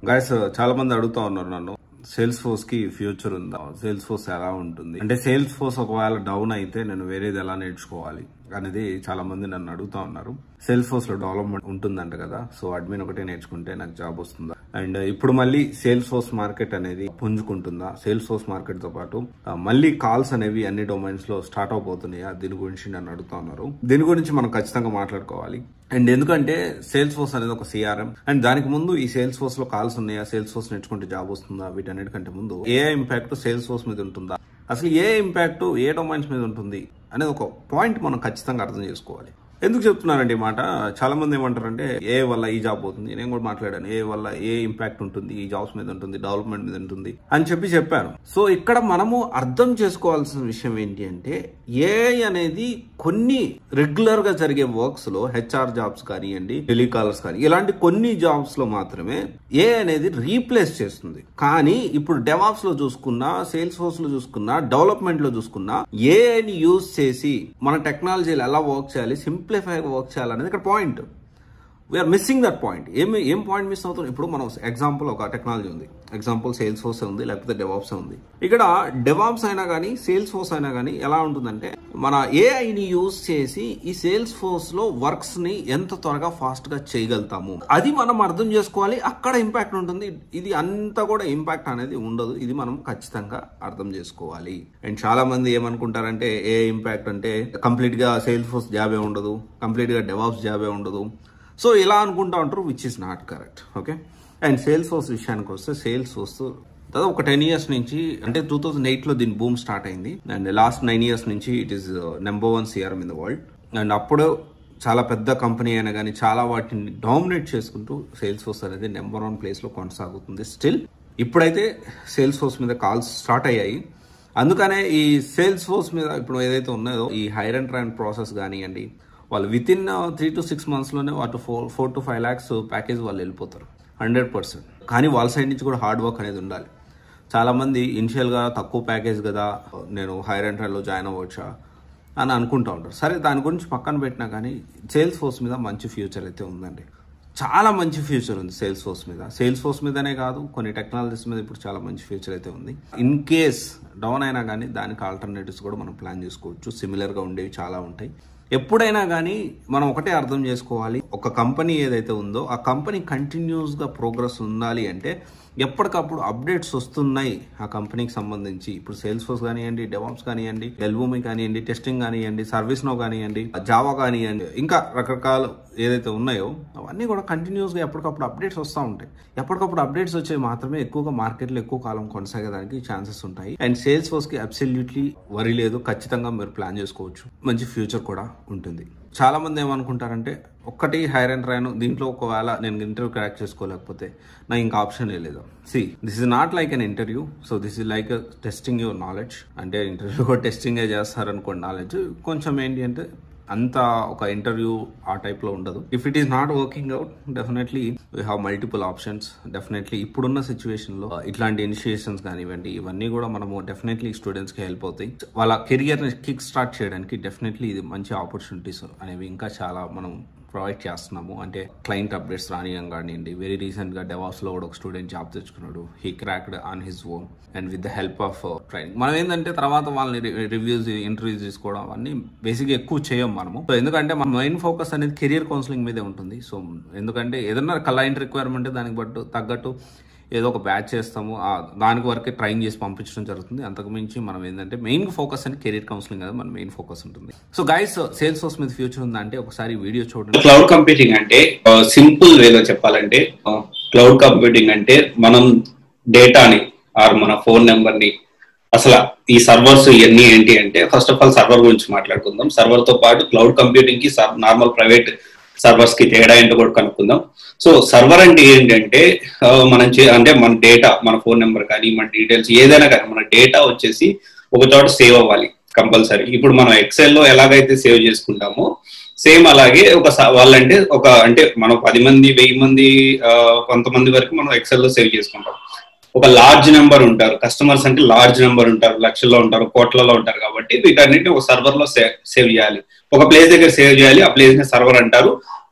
Guys చాలా మంది అడుగుతా ఉన్నారు నన్ను సేల్స్ ఫోర్స్ కి ఫ్యూచర్ ఉందా సేల్స్ ఫోర్స్ ఎలా ఉంటుంది అంటే సేల్స్ ఫోర్స్ ఒకవేళ డౌన్ అయితే నేను వేరేది ఎలా నేర్చుకోవాలి అనేది చాలా మంది నన్ను అడుగుతా ఉన్నారు సేల్స్ ఫోర్స్ లో డెవలప్మెంట్ ఉంటుందంట కదా సో అడ్మిన్ ఒకటే నేర్చుకుంటే నాకు జాబ్ వస్తుందా అండ్ ఇప్పుడు మళ్ళీ సేల్స్ ఫోర్స్ మార్కెట్ అనేది పుంజుకుంటుందా సేల్స్ ఫోర్స్ మార్కెట్ తో పాటు ఆ, మళ్ళీ కాల్స్ అనేవి అన్ని డొమైన్స్ లో స్టార్ట్ అవబోతున్నాయా దీని గురించి నన్ను అడుగుతా ఉన్నారు దీని గురించి మనం ఖచ్చితంగా మాట్లాడుకోవాలి అండ్ ఎందుకంటే సేల్స్ ఫోర్స్ అనేది ఒక సిఆర్ఎం అండ్ దానికి ముందు ఈ సేల్స్ ఫోర్స్ లో కాల్స్ ఉన్నాయా సేల్స్ ఫోర్స్ నేర్చుకుంటే జాబ్ వస్తుందా వీటన్నిటికంటే ముందు ఏ ఇంపాక్ట్ సేల్స్ ఫోర్స్ మీద ఉంటుందా అసలు ఏ ఇంపాక్ట్ ఏ డొమైన్స్ మీద ఉంటుంది అనేది ఒక పాయింట్ మనం ఖచ్చితంగా అర్థం చేసుకోవాలి ఎందుకు చెప్తున్నానండి ఈ మాట చాలా మంది ఏమంటారంటే ఏ వల్ల ఈ జాబ్ పోతుంది నేను కూడా మాట్లాడాను ఏ వల్ల ఏ ఇంపాక్ట్ ఉంటుంది ఈ జాబ్స్ మీద ఉంటుంది డెవలప్మెంట్ మీద ఉంటుంది అని చెప్పి చెప్పాను సో ఇక్కడ మనము అర్థం చేసుకోవాల్సిన విషయం ఏంటి అంటే ఏ అనేది కొన్ని రెగ్యులర్ గా జరిగే వర్క్స్ లో హెచ్ఆర్ జాబ్స్ కానివ్వండి టెలికాలర్స్ కానీ ఇలాంటి కొన్ని జాబ్స్ లో మాత్రమే ఏ అనేది రీప్లేస్ చేస్తుంది కానీ ఇప్పుడు డెవాప్స్ లో చూసుకున్నా సేల్స్ ఫోర్స్ లో చూసుకున్నా డెవలప్మెంట్ లో చూసుకున్నా ఏని యూజ్ చేసి మన టెక్నాలజీలు ఎలా వర్క్ చేయాలి సింప్లిఫై వర్క్ చేయాలనేది ఇక్కడ point we're missing that point ఏమి ఏం పాయింట్ మిస్ అవుతుంది ఇప్పుడు మనం ఎగ్జాంపుల్ ఒక టెక్నాలజీ ఉంది ఎగ్జాంపుల్ సేల్స్ ఫోర్స్ ఉంది లేకపోతే డెవాప్స్ ఉంది ఇక్కడ డెవాప్స్ అయినా కానీ సేల్స్ ఫోర్స్ అయినా కానీ ఎలా ఉంటుందంటే మన ఏఐని యూజ్ చేసి ఈ సేల్స్ ఫోర్స్ లో వర్క్స్ ని ఎంత త్వరగా ఫాస్ట్ గా చేయగలుగుతాము అది మనం అర్థం చేసుకోవాలి అక్కడ ఇంపాక్ట్ ఉంటుంది ఇది అంతా కూడా ఇంపాక్ట్ అనేది ఉండదు ఇది మనం ఖచ్చితంగా అర్థం చేసుకోవాలి అండ్ చాలా మంది ఏమనుకుంటారంటే ఏ ఇంపాక్ట్ అంటే కంప్లీట్ గా సేల్స్ ఫోర్స్ జాబే ఉండదు కంప్లీట్ గా డెవాప్స్ జాబే ఉండదు సో ఇలా అనుకుంటా ఉంటారు which is not correct okay and Salesforce విషయానికి వస్తే సేల్స్ ఫోర్స్ దాదాపు ఒక టెన్ ఇయర్స్ నుంచి అంటే టూ థౌసండ్ ఎయిట్ లో దీని బూమ్ స్టార్ట్ అయింది అండ్ లాస్ట్ నైన్ ఇయర్స్ నుంచి it is number one CRM in the world and అప్పుడు చాలా పెద్ద కంపెనీ అయినా కానీ చాలా వాటిని డామినేట్ చేసుకుంటూ సేల్స్ ఫోర్స్ అనేది నెంబర్ వన్ ప్లేస్ లో కొనసాగుతుంది స్టిల్ ఇప్పుడైతే సేల్స్ ఫోర్స్ మీద కాల్స్ స్టార్ట్ అయ్యాయి అందుకనే ఈ సేల్స్ ఫోర్స్ మీద ఇప్పుడు ఏదైతే ఉన్నాయో ఈ హైర్ అండ్ ట్రైన్ ప్రాసెస్ కానివ్వండి వాళ్ళు within three to six మంత్స్లోనే వాటి four four to five lakhs package వాళ్ళు వెళ్ళిపోతారు హండ్రెడ్ పర్సెంట్ కానీ వాళ్ళ సైడ్ నుంచి కూడా హార్డ్ వర్క్ అనేది ఉండాలి చాలామంది ఇనిషియల్గా తక్కువ ప్యాకేజ్ కదా నేను హైర్ అండ్ ట్రైన్లో జాయిన్ అవ్వచ్చా అని అనుకుంటూ ఉంటారు సరే దాని గురించి పక్కన పెట్టినా కానీ సేల్స్ ఫోర్స్ మీద మంచి ఫ్యూచర్ అయితే ఉందండి చాలా మంచి ఫ్యూచర్ ఉంది సేల్స్ ఫోర్స్ మీద సేల్స్ ఫోర్స్ మీదనే కాదు కొన్ని టెక్నాలజీస్ మీద ఇప్పుడు చాలా మంచి ఫ్యూచర్ అయితే ఉంది ఇన్ కేస్ డౌన్ అయినా కానీ దానికి ఆల్టర్నేటివ్స్ కూడా మనం ప్లాన్ చేసుకోవచ్చు సిమిలర్గా ఉండేవి చాలా ఉంటాయి ఎప్పుడైనా కానీ మనం ఒకటే అర్థం చేసుకోవాలి ఒక కంపెనీ ఏదైతే ఉందో ఆ కంపెనీ కంటిన్యూస్గా ప్రోగ్రెస్ ఉండాలి అంటే ఎప్పటికప్పుడు అప్డేట్స్ వస్తున్నాయి ఆ కంపెనీకి సంబంధించి ఇప్పుడు సేల్స్ ఫోర్స్ కానివ్వండి డెవాప్స్ కానివ్వండి ఎల్బూమి కానివ్వండి టెస్టింగ్ కానివ్వండి సర్వీస్ నో కానివ్వండి జావా కానివ్వండి ఇంకా రకరకాల ఏదైతే ఉన్నాయో అవన్నీ కూడా కంటిన్యూస్గా ఎప్పటికప్పుడు అప్డేట్స్ వస్తూ ఉంటాయి ఎప్పటికప్పుడు అప్డేట్స్ వచ్చే మాత్రమే ఎక్కువగా మార్కెట్లో ఎక్కువ కాలం కొనసాగడానికి ఛాన్సెస్ ఉంటాయి అండ్ సేల్స్ ఫోర్స్కి అబ్సల్యూట్లీ వరి లేదు ఖచ్చితంగా మీరు ప్లాన్ చేసుకోవచ్చు మంచి ఫ్యూచర్ కూడా ఉంటుంది చాలా మంది ఏమనుకుంటారంటే ఒక్కటి హైర్ అండ్ ట్రైన్ దీంట్లో ఒకవేళ నేను ఇంటర్వ్యూ క్రాక్ చేసుకోలేకపోతే నాకు ఇంకా ఆప్షన్ లేదు see this is not like an interview so this is like testing your knowledge అంటే ఇంటర్వ్యూ కూడా టెస్టింగే చేస్తారనుకోండి నాలెడ్జ్ కొంచెం ఏంటి అంటే అంత ఒక ఇంటర్వ్యూ ఆ టైప్లో ఉండదు if it is not working out definitely we have multiple options definitely ఇప్పుడున్న సిచ్యువేషన్లో ఇట్లాంటి ఇనిషియేషన్స్ కానివ్వండి ఇవన్నీ కూడా మనము డెఫినెట్లీ స్టూడెంట్స్కి హెల్ప్ అవుతాయి వాళ్ళ కెరియర్ని కిక్ స్టార్ట్ చేయడానికి డెఫినెట్లీ ఇది మంచి ఆపర్చునిటీస్ అనేవి ఇంకా చాలా మనం ప్రొవైడ్ చేస్తున్నాము అంటే క్లయింట్ అప్డేట్స్ రానియం కానివ్వండి వెరీ రీసెంట్గా డెవాస్లో కూడా ఒక స్టూడెంట్ జాబ్ తెచ్చుకున్నాడు he cracked on his own and with the help of training మనం ఏంటంటే తర్వాత వాళ్ళని రివ్యూస్ ఇంటర్వ్యూస్ తీసుకోవడం అవన్నీ బేసిక్గా ఎక్కువ చేయం మనము సో ఎందుకంటే మన మెయిన్ ఫోకస్ అనేది కెరియర్ కౌన్సిలింగ్ మీదే ఉంటుంది సో ఎందుకంటే ఏదన్నా క్లయింట్ రిక్వైర్మెంట్ దానికి బట్టు తగ్గట్టు ఏదో ఒక బ్యాచ్ చేస్తాము ఆ దానికి వరకే ట్రైన్ చేసి పంపించడం జరుగుతుంది అంతకు మించి మనం ఏంటంటే మెయిన్ ఫోకస్ అని కెరీర్ కౌన్సిలింగ్ కదా మన మెయిన్ ఫోకస్ ఉంటుంది సో గైస్ సేల్స్ ఫోర్స్ మీద ఫ్యూచర్ ఉందంటే ఒకసారి వీడియో చూడండి క్లౌడ్ కంప్యూటింగ్ అంటే సింపుల్ వేలో చెప్పాలంటే క్లౌడ్ కంప్యూటింగ్ అంటే మనం డేటాని ఆర్ మన ఫోన్ నెంబర్ ని అసలు ఈ సర్వర్స్ ఇవన్నీ ఏంటి అంటే ఫస్ట్ ఆఫ్ ఆల్ సర్వర్ గురించి మాట్లాడుకుందాం సర్వర్ తో పాటు క్లౌడ్ కంప్యూటింగ్ కి నార్మల్ ప్రైవేట్ సర్వర్స్ కి తేడా ఏంటో కూడా కనుక్కుందాం సో సర్వర్ అంటే ఏంటంటే ఆ, మనం చే- అంటే మన డేటా మన ఫోన్ నెంబర్ కానీ మన డీటెయిల్స్ ఏదైనా కానీ మన డేటా వచ్చేసి ఒక చోట సేవ్ అవ్వాలి కంపల్సరీ ఇప్పుడు మనం ఎక్సెల్ లో ఎలాగైతే సేవ్ చేసుకుంటామో సేమ్ అలాగే ఒక స- వాళ్ళంటే ఒక అంటే మనం పది మంది వెయ్యి మంది ఆ, కొంతమంది వరకు మనం ఎక్సెల్ లో సేవ్ చేసుకుంటాం ఒక లార్జ్ నెంబర్ ఉంటారు కస్టమర్స్ అంటే లార్జ్ నెంబర్ ఉంటారు లక్షల్లో ఉంటారు కోట్లలో ఉంటారు కాబట్టి వీటన్నిటిని ఒక సర్వర్ లో సేవ్ చేయాలి ఒక ప్లేస్ దగ్గర సేవ్ చేయాలి ఆ ప్లేస్ ని సర్వర్ అంటారు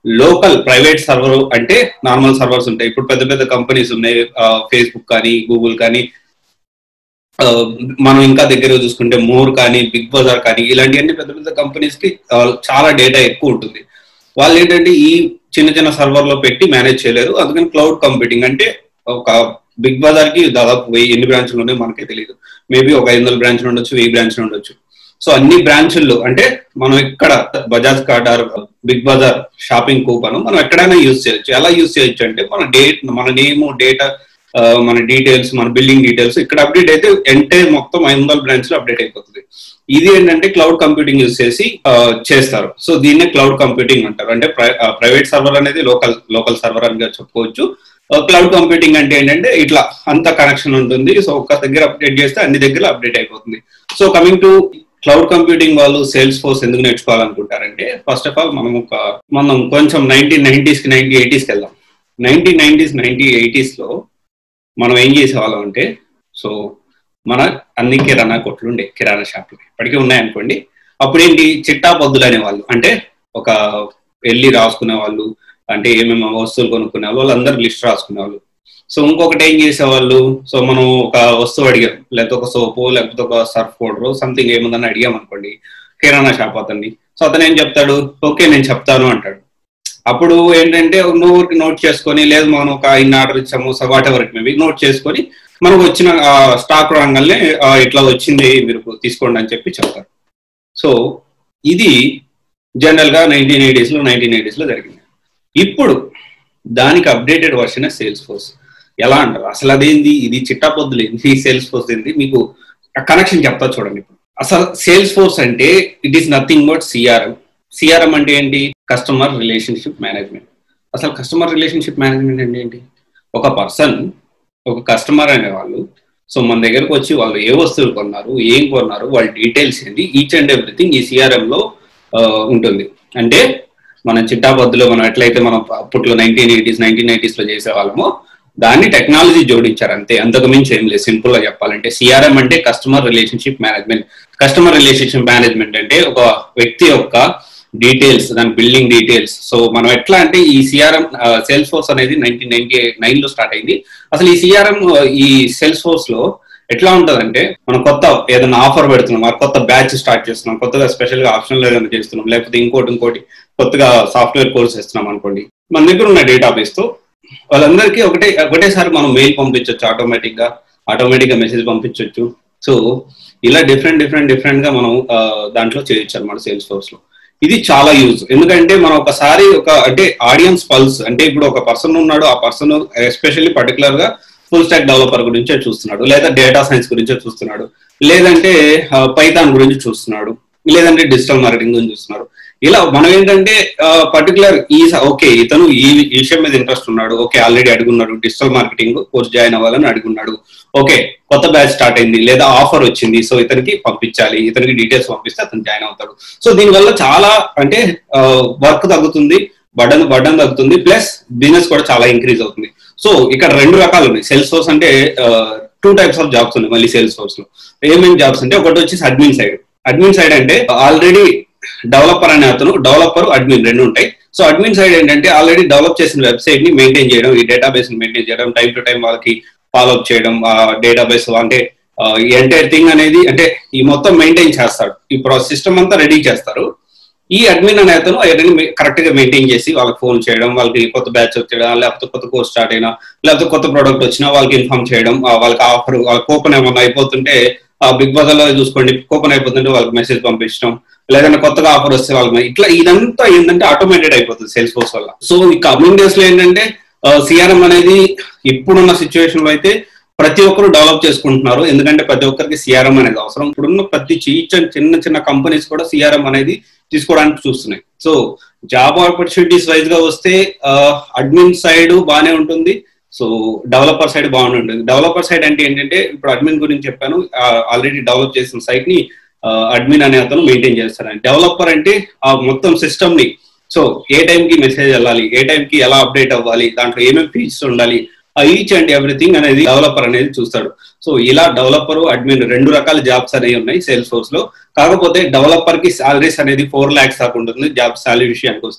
లోకల్ ప్రైవేట్ సర్వర్ అంటే నార్మల్ సర్వర్స్ ఉంటాయి ఇప్పుడు పెద్ద పెద్ద కంపెనీస్ ఉన్నాయి ఫేస్బుక్ కానీ గూగుల్ కానీ ఆ, మనం ఇంకా దగ్గర చూసుకుంటే మోర్ కానీ బిగ్ బజార్ కానీ ఇలాంటివన్నీ పెద్ద పెద్ద కంపెనీస్ కి ఆ, చాలా డేటా ఎక్కువ ఉంటుంది వాళ్ళు ఏంటంటే ఈ చిన్న చిన్న సర్వర్ లో పెట్టి మేనేజ్ చేయలేరు అందుకని క్లౌడ్ కంప్యూటింగ్ అంటే ఒక బిగ్ బజార్ కి దాదాపు వెయ్యి ఎన్ని బ్రాంచ్లు ఉన్నాయో మనకే తెలియదు మేబీ ఒక ఐదు వందల బ్రాంచ్లు ఉండొచ్చు వెయ్యి బ్రాంచ్లు ఉండొచ్చు సో అన్ని బ్రాంచ్ల్లో అంటే మనం ఇక్కడ Bajaj card or Big Bazaar shopping coupon మనం ఎక్కడైనా యూజ్ చేయొచ్చు ఎలా యూజ్ చేయొచ్చు అంటే మన డేట్ మన నేమ్ డేటా మన డీటెయిల్స్ మన బిల్డింగ్ డీటెయిల్స్ ఇక్కడ అప్డేట్ అయితే ఎంటైర్ మొత్తం ఐదు వందల బ్రాంచ్ లో అప్డేట్ అయిపోతుంది ఇది ఏంటంటే క్లౌడ్ కంప్యూటింగ్ యూజ్ చేసి ఆ, చేస్తారు సో దీన్నే క్లౌడ్ కంప్యూటింగ్ అంటారు అంటే ప్రైవేట్ సర్వర్ అనేది లోకల్ లోకల్ సర్వర్ అని చెప్పుకోవచ్చు క్లౌడ్ కంప్యూటింగ్ అంటే ఏంటంటే ఇట్లా అంత కనెక్షన్ ఉంటుంది సో ఒక దగ్గర అప్డేట్ చేస్తే అన్ని దగ్గర అప్డేట్ అయిపోతుంది so coming to cloud computing వాళ్ళు సేల్స్ ఫోర్స్ ఎందుకు నేర్చుకోవాలనుకుంటారంటే ఫస్ట్ ఆఫ్ ఆల్ మనం ఒక మనం కొంచెం నైన్టీన్ నైన్టీస్ కి నైన్టీ ఎయిటీస్కి వెళ్దాం నైన్టీన్ నైన్టీస్ నైన్టీ ఎయిటీస్ లో మనం ఏం చేసేవాళ్ళం అంటే సో మన అన్ని కిరాణా కొట్లు ఉండే కిరాణా షాపులు ఇప్పటికీ ఉన్నాయనుకోండి అప్పుడు ఏంటి చిట్టా పొద్దులు అనేవాళ్ళు అంటే ఒక వెళ్ళి రాసుకునే వాళ్ళు అంటే ఏమేమి వస్తువులు కొనుక్కునే వాళ్ళు వాళ్ళందరూ లిస్ట్ రాసుకునే వాళ్ళు సో ఇంకొకటి ఏం చేసేవాళ్ళు సో మనం ఒక వస్తువు అడిగాం లేకపోతే ఒక సోపు లేకపోతే ఒక సర్ఫ్ పౌడర్ సంథింగ్ ఏముందని అడిగాం అనుకోండి కిరాణా షాప్ అతన్ని సో అతను ఏం చెప్తాడు ఓకే నేను చెప్తాను అంటాడు అప్పుడు ఏంటంటే నువ్వు నోట్ చేసుకొని లేదు మనం ఒక ఇన్ని ఆర్డర్ ఇచ్చాము so whatever it may be note చేసుకొని మనకు వచ్చిన స్టాక్ రాగానే ఆ, ఇట్లా వచ్చింది మీరు తీసుకోండి అని చెప్పి చెప్తారు సో ఇది జనరల్ గా నైన్టీన్ ఎయిటీస్ లో నైన్టీన్ ఎయిటీస్ లో జరిగింది ఇప్పుడు దానికి అప్డేటెడ్ వర్షన్ సేల్స్ ఫోర్స్ ఎలా అంటారు అసలు అదేంది ఇది చిట్టాపొద్దులు ఏంది సేల్స్ ఫోర్స్ ఏంది మీకు కనెక్షన్ చెప్తా చూడండి ఇప్పుడు అసలు సేల్స్ ఫోర్స్ అంటే it is nothing but CRM CRM అంటే ఏంటి కస్టమర్ రిలేషన్షిప్ మేనేజ్మెంట్ అసలు కస్టమర్ రిలేషన్షిప్ మేనేజ్మెంట్ అంటే ఏంటి ఒక పర్సన్ ఒక కస్టమర్ అనే వాళ్ళు సో మన దగ్గరకు వచ్చి వాళ్ళు ఏ వస్తువులు కొన్నారు ఏం కొన్నారు వాళ్ళ డీటెయిల్స్ ఏంటి ఈచ్ అండ్ ఎవ్రీథింగ్ ఈ సిఆర్ఎం లో ఆ, ఉంటుంది అంటే మన చిట్టాబద్దులో మనం ఎట్లయితే మనం అప్పట్లో నైన్టీన్ ఎయిటీస్ నైన్టీన్ ఎయిటీస్ లో చేసే వాళ్ళమో దాన్ని టెక్నాలజీ జోడించారు అంతే అంతకు మించి ఏం లేదు సింపుల్ గా చెప్పాలంటే సిఆర్ఎం అంటే customer relationship management customer relationship management అంటే ఒక వ్యక్తి యొక్క డీటెయిల్స్ దాని బిల్డింగ్ డీటెయిల్స్ సో మనం ఎట్లా అంటే ఈ సిఆర్ఎం సేల్స్ ఫోర్స్ అనేది నైన్టీన్ నైన్టీ నైన్ లో స్టార్ట్ అయింది అసలు ఈ సిఆర్ఎం ఈ సేల్స్ ఫోర్స్ లో ఎట్లా ఉంటదంటే మనం కొత్త ఏదైనా ఆఫర్ పెడుతున్నాం ఆ కొత్త బ్యాచ్ స్టార్ట్ చేస్తున్నాం కొత్తగా స్పెషల్ గా ఆప్షన్లు ఏదైనా చేస్తున్నాం లేకపోతే ఇంకోటి ఇంకోటి కొత్తగా సాఫ్ట్వేర్ కోర్స్ ఇస్తున్నాం అనుకోండి మన దగ్గర ఉన్న డేటాబేస్ తో వాళ్ళందరికీ ఒకటే ఒకటేసారి మనం మెయిల్ పంపించవచ్చు ఆటోమేటిక్ గా ఆటోమేటిక్ గా మెసేజ్ పంపించవచ్చు సో ఇలా డిఫరెంట్ డిఫరెంట్ డిఫరెంట్ గా మనం ఆ, దాంట్లో చేయొచ్చు అనమాట సేల్స్ ఫోర్స్ లో ఇది చాలా యూజ్ ఎందుకంటే మనం ఒకసారి ఒక అంటే ఆడియన్స్ పల్స్ అంటే ఇప్పుడు ఒక పర్సన్ ఉన్నాడు ఆ పర్సన్ ఎస్పెషల్లీ పర్టికులర్ గా ఫుల్ స్టాక్ డెవలపర్ గురించే చూస్తున్నాడు లేదా డేటా సైన్స్ గురించే చూస్తున్నాడు లేదంటే పైథాన్ గురించి చూస్తున్నాడు లేదంటే డిజిటల్ మార్కెటింగ్ గురించి చూస్తున్నారు ఇలా మనం ఏంటంటే పర్టికులర్ ఈ ఓకే ఇతను ఈ ఈ విషయం మీద ఇంట్రెస్ట్ ఉన్నాడు ఓకే ఆల్రెడీ అడుగున్నాడు డిజిటల్ మార్కెటింగ్ కోర్స్ జాయిన్ అవ్వాలని అడుగున్నాడు ఓకే కొత్త బ్యాచ్ స్టార్ట్ అయింది లేదా ఆఫర్ వచ్చింది సో ఇతనికి పంపించాలి ఇతనికి డీటెయిల్స్ పంపిస్తే అతను జాయిన్ అవుతాడు సో దీనివల్ల చాలా అంటే వర్క్ తగ్గుతుంది బటన్ బటన్ తగ్గుతుంది ప్లస్ బిజినెస్ కూడా చాలా ఇంక్రీజ్ అవుతుంది సో ఇక్కడ రెండు రకాలు ఉన్నాయి సేల్స్ ఫోర్స్ అంటే టూ టైప్స్ ఆఫ్ జాబ్స్ ఉన్నాయి మళ్ళీ సేల్స్ ఫోర్స్ లో ఏమేమి జాబ్స్ అంటే ఒకటి వచ్చేసి అడ్మిన్ సైడ్ అడ్మిన్ సైడ్ అంటే ఆల్రెడీ డెవలపర్ అనే అతను డెవలపర్ అడ్మిన్ రెండు ఉంటాయి సో అడ్మిన్ సైడ్ ఏంటంటే ఆల్రెడీ డెవలప్ చేసిన వెబ్సైట్ ని మెయింటైన్ చేయడం ఈ డేటాబేస్ ని మెయింటైన్ చేయడం టైం టు టైం వాళ్ళకి ఫాలో అప్ చేయడం ఆ డేటాబేస్ అంటే ఆ, ఈ ఎంటైర్ థింగ్ అనేది అంటే ఈ మొత్తం మెయింటైన్ చేస్తాడు ఈ సిస్టమ్ అంతా రెడీ చేస్తారు ఈ అడ్మిన్ అనే అతను అవన్నీ కరెక్ట్ గా మెయింటైన్ చేసి వాళ్ళకి ఫోన్ చేయడం వాళ్ళకి కొత్త బ్యాచ్ వచ్చేయడం లేకపోతే కొత్త కోర్స్ స్టార్ట్ అయినా లేకపోతే కొత్త ప్రోడక్ట్ వచ్చినా వాళ్ళకి ఇన్ఫార్మ్ చేయడం ఆ, వాళ్ళకి ఆఫర్ వాళ్ళ కూపన్ ఏమన్నా అయిపోతుంటే ఆ బిగ్ బజార్ లో చూసుకోండి కూపన్ అయిపోతుంటే వాళ్ళకి మెసేజ్ పంపించడం లేదంటే కొత్తగా ఆఫర్ వస్తే వాళ్ళకి ఇట్లా ఇదంతా ఏంటంటే ఆటోమేటెడ్ అయిపోతుంది సేల్స్ ఫోర్స్ వల్ల సో ఈ కమింగ్ డేస్ లో ఏంటంటే సిఆర్ఎం అనేది ఇప్పుడున్న సిచ్యువేషన్ లో అయితే ప్రతి ఒక్కరు డెవలప్ చేసుకుంటున్నారు ఎందుకంటే ప్రతి ఒక్కరికి సిఆర్ఎం అనేది అవసరం ఇప్పుడున్న ప్రతి చి- చిన్న చిన్న కంపెనీస్ కూడా సిఆర్ఎం అనేది తీసుకోవడానికి చూస్తున్నాయి సో జాబ్ ఆపర్చునిటీస్ వైజ్ గా వస్తే అడ్మిన్ సైడ్ బాగానే ఉంటుంది సో డెవలపర్ సైడ్ బాగానే ఉంటుంది డెవలపర్ సైడ్ అంటే ఏంటంటే ఇప్పుడు అడ్మిన్ గురించి చెప్పాను ఆల్రెడీ డెవలప్ చేసిన సైట్ ని అడ్మిన్ అనే అతను మెయింటైన్ చేస్తారని డెవలపర్ అంటే ఆ మొత్తం సిస్టమ్ ని సో ఏ time కి మెసేజ్ వెళ్ళాలి ఏ time కి ఎలా అప్డేట్ అవ్వాలి దాంట్లో ఏమేమి ఫీచర్స్ ఉండాలి ఈచ్ అండ్ ఎవ్రీథింగ్ అనేది డెవలపర్ అనేది చూస్తాడు సో ఇలా డెవలపర్ అడ్మిన్ రెండు రకాల జాబ్స్ అనేవి ఉన్నాయి సేల్స్ ఫోర్స్ లో కాకపోతే డెవలపర్ కి సాలరీస్ అనేది ఫోర్ లాక్స్ దాకా ఉంటుంది జాబ్ సాలరీ విషయానికి వస్తే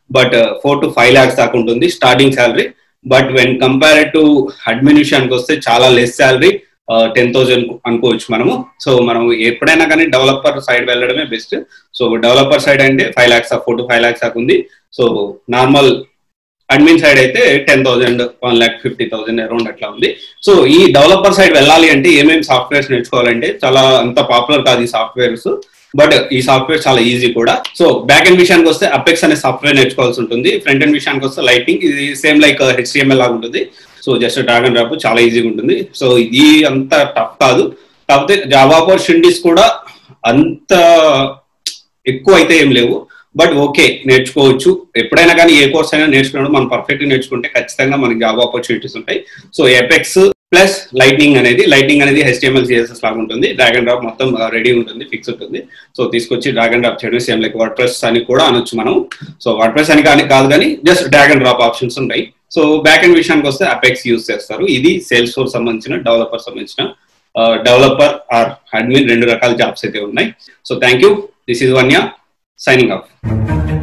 but four to five lakhs దాకా ఉంటుంది starting salary but when compare to admin విషయానికి వస్తే చాలా లెస్ శాలరీ టెన్ థౌజండ్ అనుకోవచ్చు మనము సో మనం ఎప్పుడైనా కానీ డెవలపర్ సైడ్ వెళ్ళడమే బెస్ట్ సో డెవలపర్ సైడ్ అంటే five lakhs four to five lakhs దాకా ఉంది సో నార్మల్ అడ్మిన్ సైడ్ అయితే ten thousand one lakh fifty thousand around అట్లా ఉంది సో ఈ డెవలపర్ సైడ్ వెళ్ళాలి అంటే ఏమేమి సాఫ్ట్వేర్స్ నేర్చుకోవాలంటే చాలా అంత పాపులర్ కాదు ఈ సాఫ్ట్వేర్స్ బట్ ఈ సాఫ్ట్వేర్ చాలా ఈజీ కూడా సో బ్యాక్ ఎండ్ విషయానికి వస్తే అపెక్స్ అనే సాఫ్ట్వేర్ నేర్చుకోవాల్సి ఉంటుంది ఫ్రంట్ ఎండ్ విషయానికి వస్తే లైటింగ్ ఇది సేమ్ లైక్ హెచ్డిఎంఎల్ లాగా ఉంటుంది so just drag and drop చాలా ఈజీగా ఉంటుంది సో ఇది అంత టఫ్ కాదు కాకపోతే జావా పర్ షిండిస్ కూడా అంత ఎక్కువ అయితే ఏం లేవు బట్ ఓకే నేర్చుకోవచ్చు ఎప్పుడైనా కానీ ఏ కోర్స్ అయినా నేర్చుకున్నాడు మనం పర్ఫెక్ట్ నేర్చుకుంటే ఖచ్చితంగా మనకి జాబ్ ఆపర్చునిటీస్ ఉంటాయి సో ఎపెక్స్ ప్లస్ లైట్నింగ్ అనేది లైట్నింగ్ అనేది హెచ్టిఎంఎల్ సిఎస్ఎస్ లాగా ఉంటుంది డ్రాగ్ అండ్ డ్రాప్ మొత్తం రెడీ ఉంటుంది ఫిక్స్ ఉంటుంది సో తీసుకొచ్చి డ్రాగ్ అండ్ డ్రాప్ చేయడం సేమ్ లైక్ వర్డ్ ప్రెస్ అని కూడా అనొచ్చు మనం సో వర్డ్ ప్రెస్ అని కానీ కాదు కానీ just drag and drop options ఉంటాయి సో బ్యాక్ ఎండ్ విషయానికి వస్తే అపెక్స్ యూస్ చేస్తారు ఇది సేల్స్ ఫోర్స్ సంబంధించిన డెవలపర్ సంబంధించిన డెవలపర్ ఆర్ అడ్మిన్ రెండు రకాల జాబ్స్ అయితే ఉన్నాయి so thank you this is Vanya signing off.